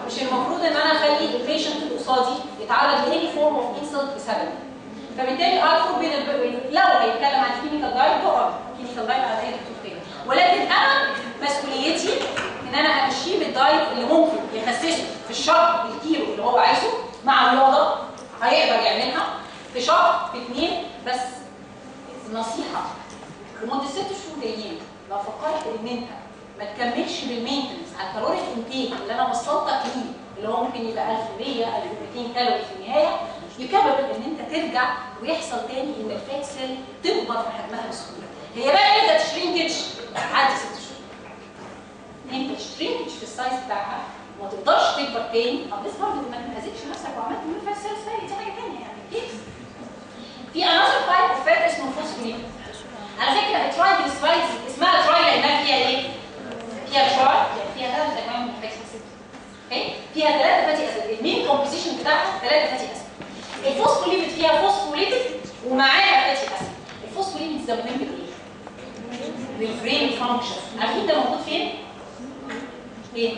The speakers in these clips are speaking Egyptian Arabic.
مش المفروض ان انا اخلي البيشنت اللي قصادي يتعرض لاي فورم اوف انسلت بسببي فبالتالي ارفض بين الب... لو هيتكلم عن كلينيكال دايت تقعد كلينيكال دايت على اي دكتور تاني ولكن انا مسؤوليتي ان انا امشيه بالدايت اللي ممكن يخسسه في الشهر الكيلو اللي هو عايزه مع رياضه هيقدر يعملها في شهر في اثنين بس نصيحه لمده ست شهور جايين لو فكرت ان انت ما تكملش بالمينتنس على الكالوريك انتيك اللي انا وصلتك ليه اللي هو ممكن يبقى 1100 1200 كالوري في النهايه يكابل ان انت ترجع ويحصل تاني ان الفات سيل تكبر في حجمها بسهوله هي بقى امتى تشرينكج عدي ست شهور امتى تشرينكج في السايز بتاعها وما تقدرش تكبر تاني طب بس برضه ما تنهزكش نفسك وعملت من الفات سيل سيل دي حاجه ثانيه يعني كيس في انذر تايب اوف فات اسمه فوسفوليبيد على فكره الترايبل سلايدز اسمها تراي لانها فيها ايه؟ فيها تراي يعني فيها ثلاث انواع من الفاتي اسيد اوكي؟ فيها ثلاثه فاتي اسيد المين كومبوزيشن بتاعها ثلاثه فاتي اسيد الفوسفوليبيد فيها فوسفوليبيد ومعاها فاتي اسيد الفوسفوليبيد ده مهم بايه؟ بالبرين فانكشن عارفين ده موجود فين؟ ايه؟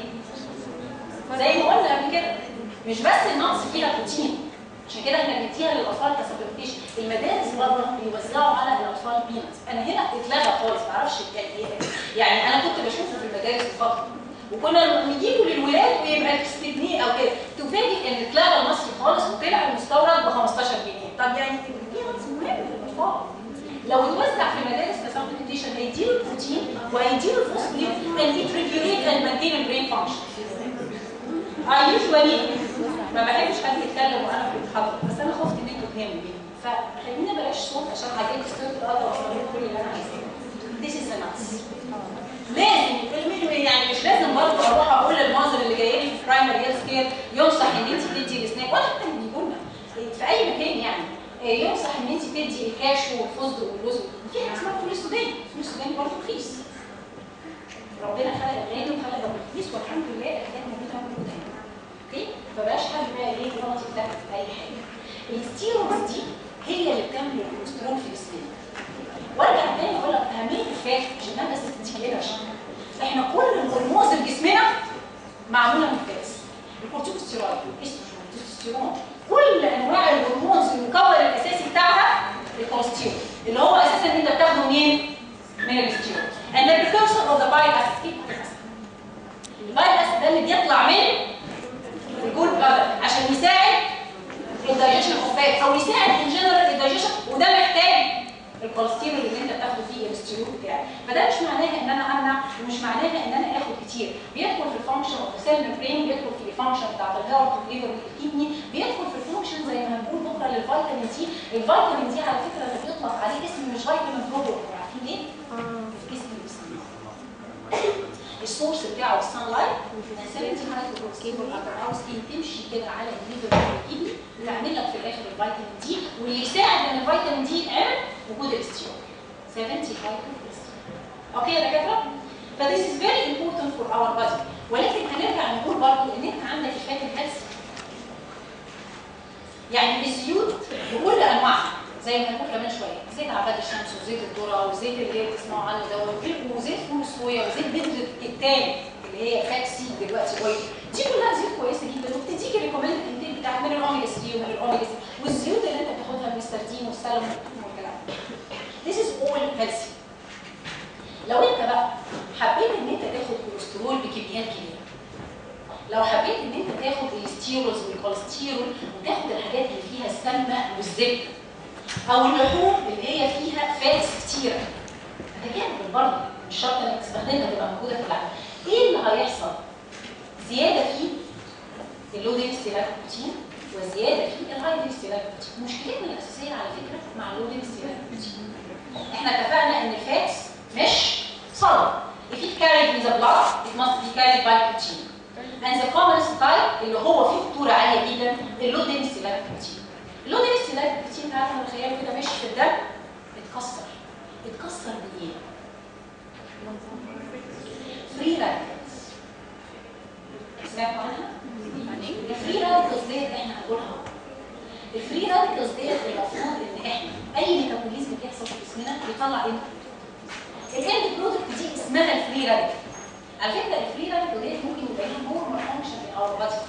زي ما قلنا قبل كده مش بس النقص فيها بروتين عشان كده احنا بنديها للاطفال كسبلمنتيشن المدارس بره بيوزعوا على الاطفال بينتس انا هنا اتلغى خالص ما اعرفش يعني ايه يعني انا كنت بشوفه في المدارس الفتره وكنا نجيبه للولاد ويبقى ب جنيه او كده تفاجئ ان اتلغى المصري خالص وطلع المستورد ب 15 جنيه طب يعني البينتس مهم للاطفال لو اتوزع في مدارس كسبلمنتيشن هيديله البروتين وهيديله الفوسفوليد and it regulate and maintain brain function I usually ما بحبش حد يتكلم وانا في المحاضره بس انا خفت ان انتوا تهموا بيه فخلينا بلاش صوت عشان حاجات الصوت اقدر اوصل لكم كل اللي انا عايزاه This is enough لازم المهم يعني مش لازم برضه اروح اقول للمنظر اللي جاي لي في برايمري هيلث كير ينصح ان انت تدي السناك ولا حتى اللي بيجوا لنا في اي مكان يعني ينصح ان انت تدي الكاشو والفستق والرز في حاجه اسمها فول السوداني فول السوداني برضه رخيص ربنا خلق الغالي وخلق الرخيص والحمد لله الحاجات موجوده موجوده هنا اوكي فبقاش حد بقى ايه يغلط يتدخل في اي حاجه الستيرويدز دي هي اللي بتعمل الكوليسترول في جسمنا وارجع تاني اقول لك اهميه الفات مش انها بس تديك انرجي احنا كل الهرمونز في جسمنا معموله من الفات الكورتيكوستيرويد الاستروجين التستوستيرون كل انواع الهرمونز المكون الاساسي بتاعها الكوليسترول اللي هو اساسا انت بتاخده منين؟ من الستيرويد and the precursor of the bile acid البايل اسيد ده اللي بيطلع من الجول بلادر عشان يساعد الدايجيشن اوف فات او يساعد ان جنرال الدايجيشن وده محتاج الكوليسترول اللي انت بتاخده فيه الاستيرول بتاعك فده مش معناها ان انا امنع ومش معناها ان انا اخد كتير بيدخل في الفانكشن اوف سيل ميمبرين بيدخل في الفانكشن بتاعت الهارت والليفر والكدني بيدخل في الفانكشن زي ما هنقول بكره للفيتامين دي الفيتامين دي على فكره اللي بيطلق عليه اسم مش فيتامين بروبر عارفين ليه؟ اسم السورس بتاعه السان لايت والفيتامين دي هايدروكسيبل هاوس تمشي كده على الليفر والكدني وتعمل لك في الاخر الفيتامين دي واللي يساعد ان الفيتامين دي يتعمل وجود الاستيرول 70 هايدروكسيبل اوكي يا دكاتره ف this is very important for our body ولكن هنرجع نقول برضه ان انت عندك الفات الهيلثي يعني الزيوت بكل انواعها زي ما هنقول كمان شويه زيت عباد الشمس وزيت الذره وزيت اللي هي بتسمعوا عنه ده وزيت فول الصويا وزيت بذره الكتان اللي هي فات سي دلوقتي اويل دي كلها زيوت كويسه جدا وبتديك الريكومند انتاج بتاعك من الاوميجا 3 ومن الاوميجا 6 والزيوت اللي انت بتاخدها من السردين والسلمون والكلام ده This is all healthy لو انت بقى حبيت ان انت تاخد كوليسترول بكميات كبيره لو حبيت ان انت تاخد الستيروز والكوليسترول وتاخد الحاجات اللي فيها السمنه والزبده او اللحوم اللي هي فيها فاتس كتيره تتجنب برضه مش شرط انك تستخدمها تبقى موجوده في اللحم ايه اللي هيحصل؟ زياده في اللو دينستي بروتين وزياده في الهاي دينستي بروتين مشكلتنا الاساسيه على فكره مع اللو دينستي بروتين احنا اتفقنا ان الفاتس مش solid if it carried in the blood it must be carried by protein and the commonest type اللي هو فيه خطوره عاليه جدا اللو دينستي بروتين اللو دينستي بروتين تعالوا نتخيله كده ماشي في الدم اتكسر اتكسر بايه؟ فري راديكالز سمعتوا عنها؟ الفري راديكالز ديت احنا هنقولها الفري راديكالز ديت المفروض ان احنا اي ميتابوليزم بيحصل في جسمنا بيطلع ايه؟ الاند برودكت دي اسمها الفري راديكال على فكره الفري راديكال ديت ممكن يبقى لها نورمال فانكشن في اور بادي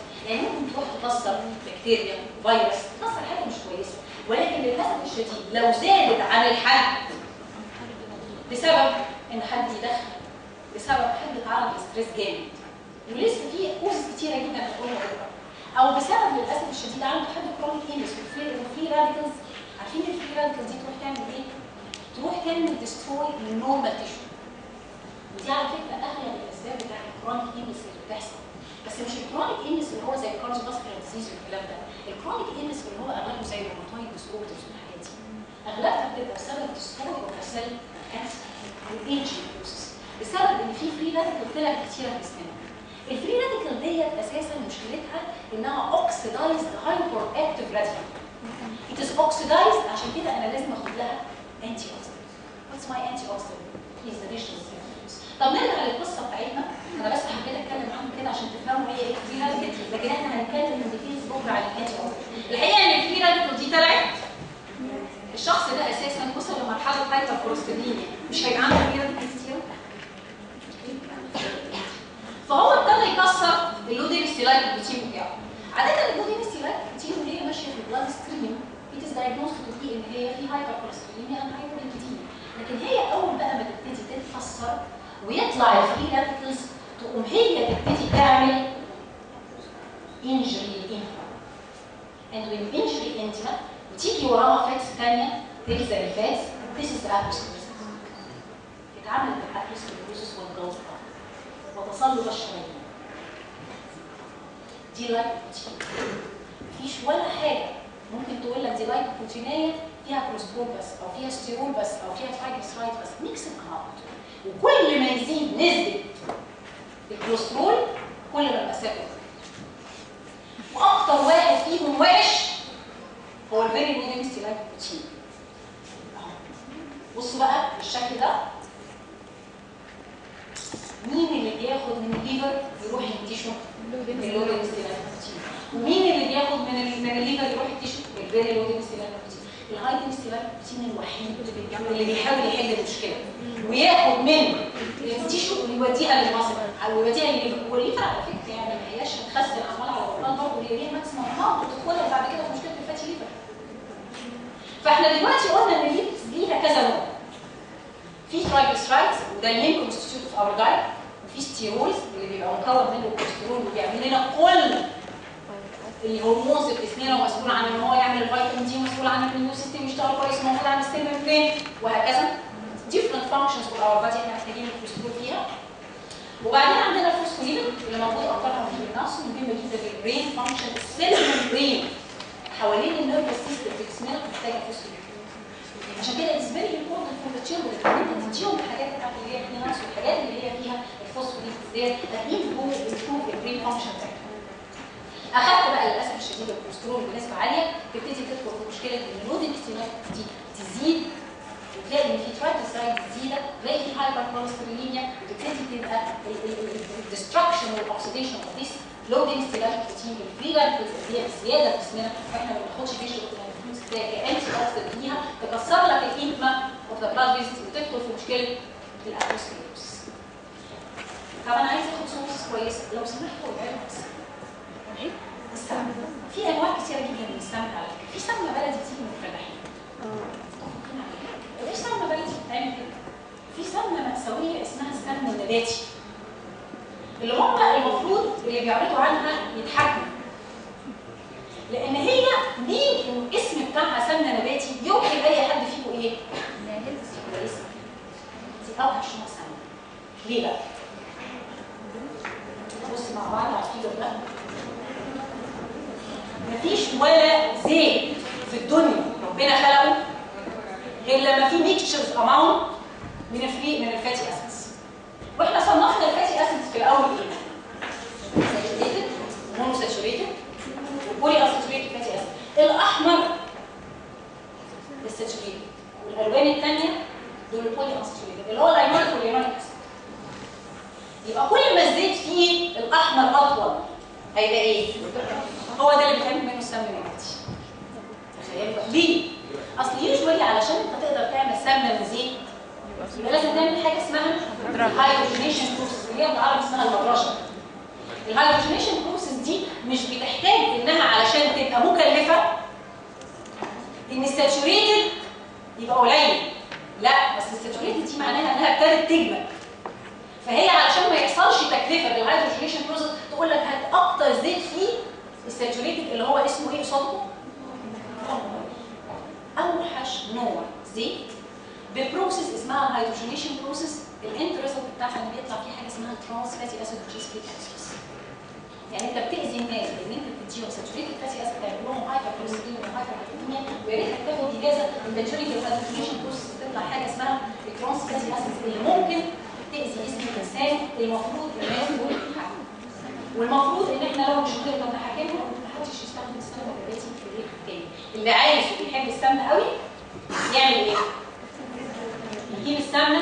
بتكسر بكتيريا فيروس بتكسر حاجه مش كويسه ولكن للاسف الشديد لو زادت عن الحد بسبب ان حد يدخن بسبب حد اتعرض لستريس جامد ولسه في كوز كتيره جدا هنقولها بكره او بسبب للاسف الشديد عنده حد كرونيك ايلس وفي راديكالز عارفين الفري راديكالز دي تروح تعمل ايه؟ تروح تعمل ديستروي للنورمال تيشو ودي على فكره اغلب الاسباب بتاع الكرونيك ايلس اللي بتحصل بس مش الكرونيك ايلس اللي هو زي الكارديو فاسكولار ديزيز والكلام ده الكرونيك ايلس اللي هو اغلبه زي الروماتويد ديسوردرز والحاجات دي اغلبها بتبقى بسبب ديستروي اوف سيل كانسر والايجنج بروسس بسبب ان في فري راديكال طلعت كتيره في جسمنا الفري راديكال ديت اساسا مشكلتها انها اوكسيدايزد هايبر اكتيف راديكال It is oxidized عشان كده انا لازم اخد لها انتي اوكسيدنت. What's my anti oxidant? Is additional chemicals. طب نرجع للقصه بتاعتنا انا بس حبيت اتكلم عنه كده عشان تفهموا هي ايه الفري راديكال لكن احنا هنتكلم من ديتيلز بكره عن الانتي اوكسيدنت. الحقيقه ان الفري راديكال دي طلعت الشخص ده اساسا وصل لمرحله هايبر كوليستروليميا مش هيبقى عنده فري راديكال كتير فهو ابتدى يكسر اللودين ستيلايت بروتين بتاعه عاده اللودين ستيلايت بروتين وهي ماشيه في البلاد ستريم it is diagnosed to be ان هي في هايبر كوليستروليميا and hyperlipidemia لكن هي اول بقى ما تبتدي تتكسر ويطلع الفري راديكلز تقوم هي تبتدي تعمل injury للانفا and when injury intima وتيجي وراها فاتس ثانيه تيجي زي الفاتس this is the atherosclerosis اتعملت الاتherosclerosis والجلطه وتصلب الشرايين دي لايكوبروتين مفيش ولا حاجه ممكن تقول لك دي لايكوبروتينيه فيها كوليسترول بس او فيها ستيرول بس او فيها ترايجليسرايد بس ميكس كومباوند وكل ما يزيد نسبه الكوليسترول كل ما المسافه واكتر واحد فيهم وحش هو الفيري موديمستي لايكوبروتين بصوا بقى بالشكل ده مين اللي بياخد من الليفر يروح التيشو اللودنج ستيلايكوبروتين ومين اللي بياخد من ال- من الليفر يروح التيشو الفيري لودنج ستيلايكوبروتين الهايدنج ستيلايكوبروتين الوحيد اللي بيحاول يحل المشكله وياخد من التيشو ويوديها للمصل او يوديها للليفر والليفر على فكره يعني ما هياش هتخزن عمال على بطال برضه هي ليها ماكسيمم اماونت وتدخلها بعد كده في مشكله الفاتي ليفر فاحنا دلوقتي قلنا ان الليفر ليها كذا نوع في ترايجلسرايدز وده المين كونستيتيوت اوف اور دايت وفي ستيرويدز اللي بيبقى مكون منه الكوليسترول وبيعمل لنا كل الهرمونز اللي في جسمنا ومسؤول عن ان هو يعمل الفيتامين دي مسؤول عن ان النيو سيستم يشتغل كويس موجود عند السيل ميمبرين وهكذا different functions of our body احنا محتاجين الكوليسترول فيها وبعدين عندنا الفوسفوليبيد اللي موجود اكترها في النص مهم جدا للبرين فانكشن السيل ميمبرين حوالين النيرفس سيستم في جسمنا محتاجه فوسفوليبيد عشان كده it's very important for the children ان انت تديهم الحاجات بتاعت اللي هي فيها نقص والحاجات اللي هي فيها الفوسفوليبيد ديت هتلاقيه هو improve البرين فانكشن بتاعتهم اخدت بقى للاسف الشديد الكوليسترول بنسبه عاليه تبتدي تدخل في مشكله ان اللودنج دي تزيد وتلاقي ان في ترايجلسرايد زياده تلاقي في هايبر كوليستروليميا وتبتدي تبقى الدستركشن والاكسيديشن اوف ذيس لودنج ستيلايت بروتين الفري راديكلز اللي هي زياده في جسمنا واحنا ما بناخدش فيش كانتي اوكسيد فيها تكسر لك الانفما اوف ذا بلاد فيزيت وتدخل في مشكله الاتروسكليروسيس طب انا عايز اخد سورس كويسه لو سمحتوا ابعدوا بس السمنه في انواع كتيره جدا من السمنه على فكره في سمنه بلدي بتيجي من الفلاحين وفي سمنه بلدي بتتعمل كده في سمنه مأساويه اسمها السمنه النباتي اللي هم المفروض اللي بيعرضوا عنها يتحكموا لان هي مين الاسم بتاعها سمنه نباتي يوحي لاي حد فيكم ايه؟ انها هيلثي كويسه دي اوحش نوع سمنه ليه بقى؟ بص مع بعض على الفيجر ده مفيش ولا زيت في الدنيا ربنا خلقه غير لما في ميكتشرز اماونت من الفري من الفاتي اسيدز واحنا صنفنا الفاتي اسيدز في الاول ايه؟ ساتوريتد مونو ساتوريتد وبولي اساتوريتد فاتي اسيد الاحمر الساتوريتد والالوان الثانيه دول البولي اساتوريتد اللي هو الايمونيك واليونيك اسيد يبقى كل ما الزيت فيه الاحمر اطول هيبقى ايه؟ هو ده اللي بيتعمل منه السمنه النباتي تخيلوا بقى. ليه؟ اصل يوجوالي علشان انت تقدر تعمل سمنه من زيت يبقى لازم تعمل حاجه اسمها الهايدروجينيشن بروسيس اللي هي بالعربي اسمها المبرشه الهايدروجينيشن بروسيس دي مش بتحتاج انها علشان تبقى مكلفه ان الساتوريتد يبقى قليل لا بس الساتوريتد دي معناها انها ابتدت تجمد فهي علشان ما يحصلش تكلفه بالهيدروجينيشن بروسيس تقول لك هات اكتر زيت فيه الساتوريتد اللي هو اسمه ايه قصادكم؟ اوحش نوع زيت ببروسيس اسمها الهيدروجينيشن بروسيس الاند ريزلت بتاعها ان بيطلع فيه حاجه اسمها ترانس فاتي اسيد وتريسكيت اسيدز يعني انت بتاذي الناس لان انت بتديهم ساتوريتد فاتي اسيد تعمل لهم هايبر كوليسترول وهايبر هايبرتينيا ويا ريتك تاخد اجازه من ماتوريتي الهيدروجينيشن بروسيس تطلع حاجه اسمها الترانس فاتي اسيد اللي ممكن تاذي جسم الانسان المفروض الناس دول يتحكموا والمفروض ان احنا لو مش هنقدر نحاكمهم محدش يستخدم السمنه النباتي في الريق التاني اللي عايز وبيحب السمنه قوي يعمل ايه؟ يجيب السمنه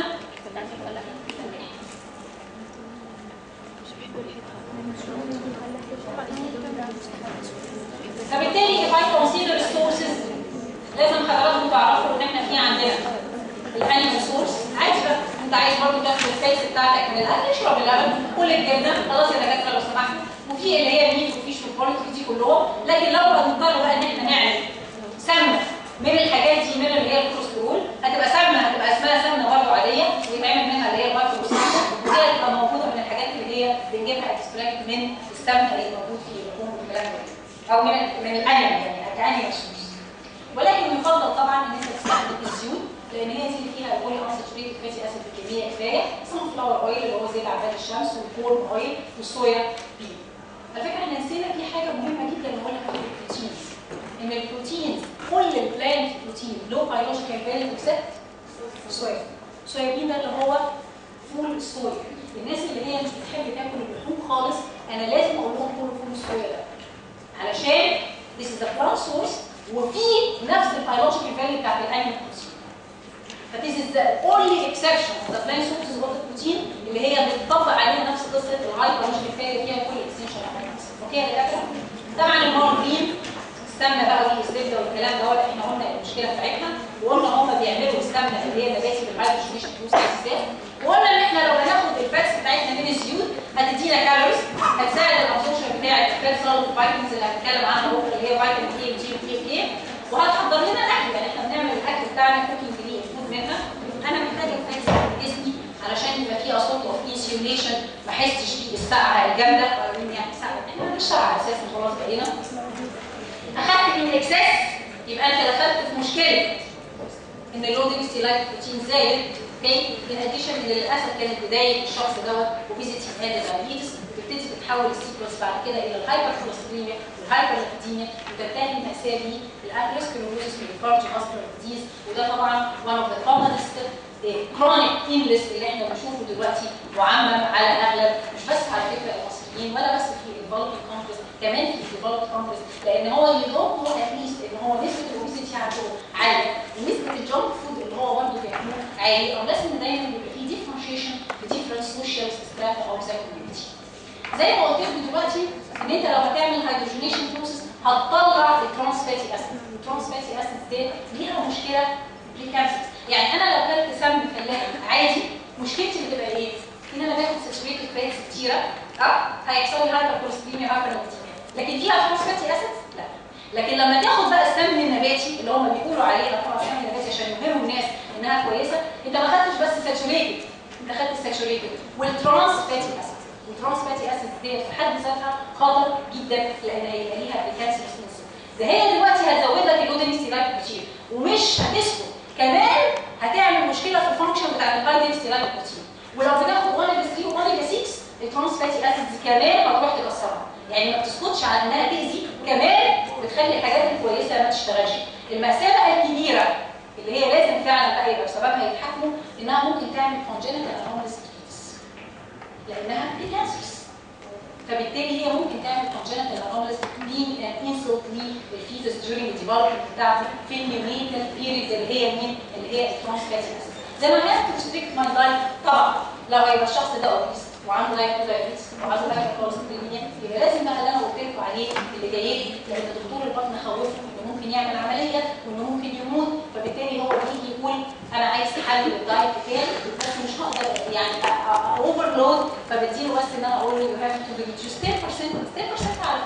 فبالتالي if I consider sources لازم حضراتكم تعرفوا ان احنا في عندنا الانيمال سورس عادي بقى انت عايز برضه تاخد الفيس بتاعتك من الاكل اشرب اللبن كل الجبنه خلاص يا دكاتره لو سمحتوا وفي اللي هي الميت وفيش والبوليتري دي كلهم لكن لو هنضطر بقى ان احنا نعمل سمنه من الحاجات دي من اللي هي الكوليسترول هتبقى سمنه هتبقى اسمها سمنه برضه عاديه ويتعمل منها اللي هي المايكرو ودي هتبقى موجوده من الحاجات اللي هي بنجيبها اكستراكت من السمنه اللي موجود في اللحوم والكلام ده او من من الانيمال يعني كانيمال سورس ولكن يفضل طبعا ان انت تستخدم الزيوت لان هي دي اللي فيها البولي انساتوريتد فاتي اسيد بكميه كفايه سان فلاور اويل اللي هو زيت عباد الشمس والكورن اويل والصويا بين على فكره احنا نسينا في حاجه مهمه جدا نقولها في البروتينز ان البروتينز كل البلانت بروتين له بيولوجيكال فاليو اكسبت صويا صويا بين ده اللي هو فول الصويا الناس اللي هي مش بتحب تاكل اللحوم خالص انا لازم اقول لهم كلوا فول الصويا ده علشان this is a plant source وفي نفس البيولوجيكال فاليو بتاعت الانيمال بروتين ف this is the only exception of the plant sources of the protein اللي هي بتطبق عليها نفس قصه الهاي بيولوجيكال فاليو فيها كل اكستنشن اوكي يا دكاتره طبعا المارجرين السمنه بقى ودي الزبده والكلام ده احنا قلنا المشكله بتاعتها وقلنا هم بيعملوا السمنه اللي هي نباتي بالهيدروجينيشن بروسيس وقلنا ان احنا لو هناخد الفاتس بتاعتنا من الزيوت هتدينا كالوريز هتساعد الابسوربشن بتاع الفات سولت فيتامينز اللي هنتكلم عنها بكره اللي هي فيتامين اي وجي وكي وكي وهتحضر لنا الاكل يعني احنا بنعمل الاكل بتاعنا كوكينج دي المفروض منها انا محتاجه الفاتس في جسمي علشان يبقى فيه اصوات اوف انسيوليشن ما احسش بيه بالسقعه الجامده يعني سقعه احنا بنشتغل اساسا خلاص بقينا اخدت من الاكسس يبقى انت دخلت في مشكله ان اللود ستيلايت بروتين زايد اوكي ان اديشن ان للاسف كانت بدايه الشخص دوت اوبيزيتي اند دايابيتس بتبتدي تتحول السيكونس بعد كده الى الهايبر كوليستريميا والهايبر ليبيديميا وتنتهي الماساه بيه الاتروسكليروزس والكارديو فاسكولار ديزيز وده طبعا one of the commonest كرونيك illness اللي احنا بنشوفه دلوقتي معمم على اغلب مش بس على فكره المصريين ولا بس في الفالكي كونفرنس كمان في الفالكي كونفرنس لان هو يدوم هو اتليست ان هو نسبه الاوبيسيتي عنده عاليه ونسبه الجونك فود اللي هو برضه بياكلوه عالي او لازم دايما بيبقى فيه ديفرنشيشن بديفرنت سوشيال ستراتا او كوميونتي زي ما قلت لكم دلوقتي ان انت لو هتعمل هيدروجينيشن بروسيس هتطلع الترانس فاتي اسيد الترانس فاتي اسيد دي ليها مشكله بريكانسس يعني انا لو كلت سم فلاح عادي مشكلتي بتبقى ايه؟ ان انا باخد ساتوريتد فاتس كتيره اه هيحصل لي هايبر كوليستريميا هايبر ليبيديميا لكن فيها ترانس فاتي اسيد لا لكن لما تاخد بقى السمن النباتي اللي هم بيقولوا عليها طبعا السمن النباتي عشان يبهروا الناس انها كويسه انت ما خدتش بس ساتوريتد انت خدت الساتوريتد والترانس فاتي اسيد والترانس فاتي اسيد ديت في حد ذاتها خطر جدا لان هيبقى ليها بريكانسر ده هي دلوقتي هتزود لك اللودنج ستيلايت كتير ومش هتسكت كمان هتعمل مشكله في الفانكشن بتاع الهايدنج ستيلايت بروتين ولو بتاخد اوميجا 3 واوميجا 6 الترانس فاتي اسيدز كمان هتروح تكسرها يعني ما بتسكتش على انها تاذي كمان بتخلي الحاجات الكويسه ما تشتغلش المأساة بقى الكبيره اللي هي لازم فعلا بقى يبقى سببها يتحكموا انها ممكن تعمل congenital anomalous لانها بريكانسرز فبالتالي هي ممكن تعمل congenital anomalous being an insult للفيتس during the development بتاعته في النيونيتال بيريد اللي هي مين؟ اللي هي الترانس فاتي زي ما هي تريستريكت ماي دايت طبعا لو هيبقى الشخص ده اوبيس وعنده دايت دايابيتس وعنده دايت كوليسترولينيا يبقى لازم بقى اللي انا قلت لكم عليه اللي جاي لي لان دكتور البطن خوفه انه ممكن يعمل عمليه وانه ممكن يموت فبالتالي هو بيجي يقول انا عايز حل للدايت بتاعي بس مش هقدر يعني اوفرلود فبديله بس ان انا اقول له يو هاف تو ريديوس 10% 10% على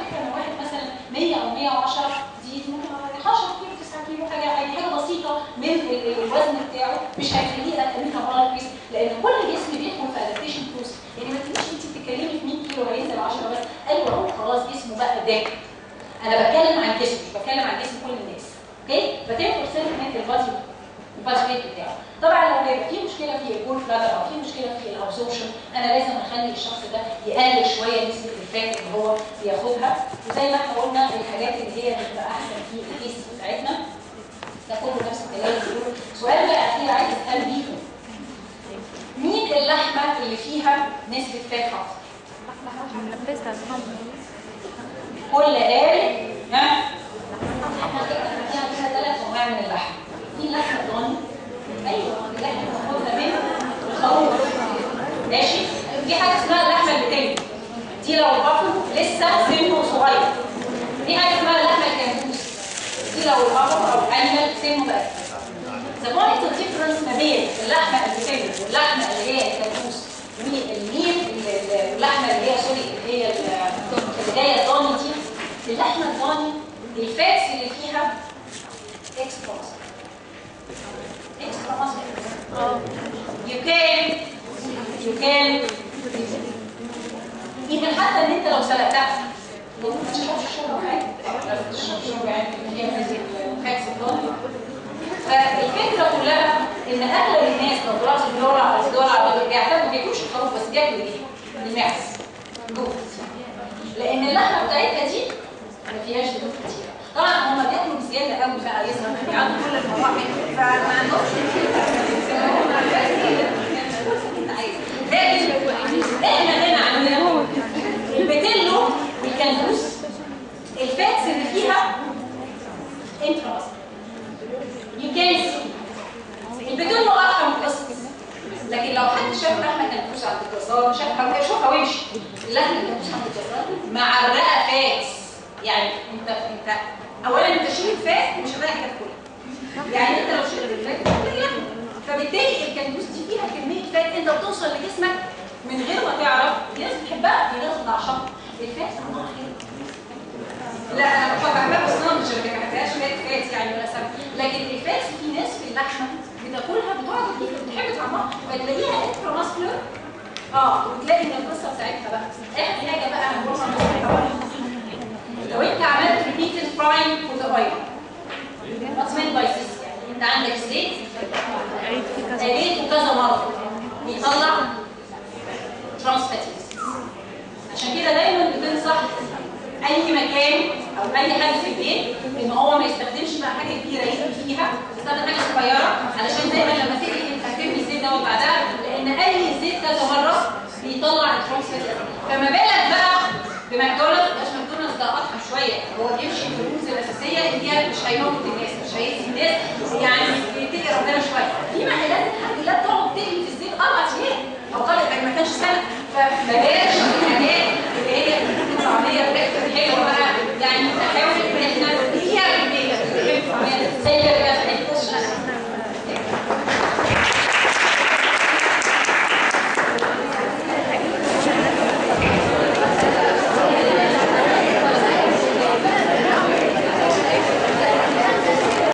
110 دي ممكن 10 كيلو 9 كيلو حاجه يعني حاجه بسيطه من ال- الوزن بتاعه مش هيخليه ميتابوليك لان كل جسم بيدخل في ادابتيشن بروسس يعني ما تجيش انت تتكلمي في 100 كيلو هينزل 10 بس ايوه هو خلاص جسمه بقى ده انا بتكلم عن الجسم مش بتكلم عن جسم كل الناس اوكي فتنفر سنتمنت البادي البادي ويت بتاعه طبعا لو هيبقى في مشكله في الجول فلاتر او في مشكله في الابسوربشن انا لازم اخلي الشخص ده يقلل شويه نسبه الفات اللي هو بياخدها وزي ما احنا قلنا الحاجات اللي هي بتبقى احسن في الكيس بتاعتنا ده كله نفس الكلام اللي بيقوله. سؤال بقى اخير عايز اسال بيكم مين اللحمه اللي فيها نسبه فات اكتر؟ كل قاري ها فيها فيها ثلاث انواع من اللحم في اللحمه الضاني ايوه اللحمه بناخدها من الخروف ماشي في حاجه اسمها اللحمه البتنجي دي لو البطن لسه سنه صغير في حاجه اسمها اللحمه الكندوس دي لو البطن او الانيمال سنه بقى The point of difference ما بين اللحمه البتنجي واللحمه اللي هي الكندوس والمين اللحمه اللي هي سوري اللي هي اللي جايه الضاني دي اللحمه الضاني الفاتس اللي فيها اكسترا اكسترا muscle. You can you can even حتى ان انت لو سلقتها ما تشربش شرب حاجه لا تشرب شرب يعني اللي هي هذه الفاتس الضاني فالفكره كلها ان اغلب الناس لو طلعت الدولار او الدولار بيعتمدوا ما بياكلوش الخروف بس بياكلوا ايه؟ المعز جوز لان اللحمه بتاعتها دي ما فيهاش دهون كتير طبعا هم بياكلوا بزياده قوي بقى يظهر بيعدوا كل المراحل فما عندهمش لكن احنا هنا عندنا البتلو والكندوس الفاتس اللي فيها انتراس يو كان سي البتلو ارحم قصص لكن لو حد شاف لحمه كندوس عند الجزار شافها شوفها وامشي اللحمه الكندوس عند الجزار معرقه فاتس يعني انت انت اولا انت شيل الفات مش هتلاقي حاجه تاكلها يعني انت لو شلت الفات هتلاقي لحمه فبالتالي الكندوس دي فيها كميه فات انت بتوصل لجسمك من غير ما تعرف في ناس بتحبها في ناس بتعشقها الفات عندها خير لا انا بفكر بس انا مش ما بحبهاش فات فات يعني ولا سبب لكن الفات في ناس في اللحمه بتاكلها بتقعد فيها بتحب طعمها فتلاقيها اكسترا ماسكولار اه وتلاقي ان القصه بتاعتها بقى اخر حاجه بقى هنقولها لو انت عملت repeated frying for the oil what's meant by this يعني انت عندك زيت قليته كذا مره بيطلع trans fatties عشان كده دايما بتنصح اي مكان او اي حد في البيت ان هو ما يستخدمش بقى حاجه كبيره يقلي فيها يستخدم حاجه صغيره علشان دايما لما تقلي انت هترمي الزيت دوت بعدها لان اي زيت كذا مره بيطلع الترانس فاتي فما بالك بقى بماكدونالدز مش ماكدونالدز ده اضخم شويه هو بيمشي في الرموز الاساسيه اللي هي مش هيموت الناس مش هيأذي الناس يعني يتقي ربنا شويه في محلات الحمد لله بتقعد تقلي في الزيت اربع ايام او قال ما كانش سنه فما بالك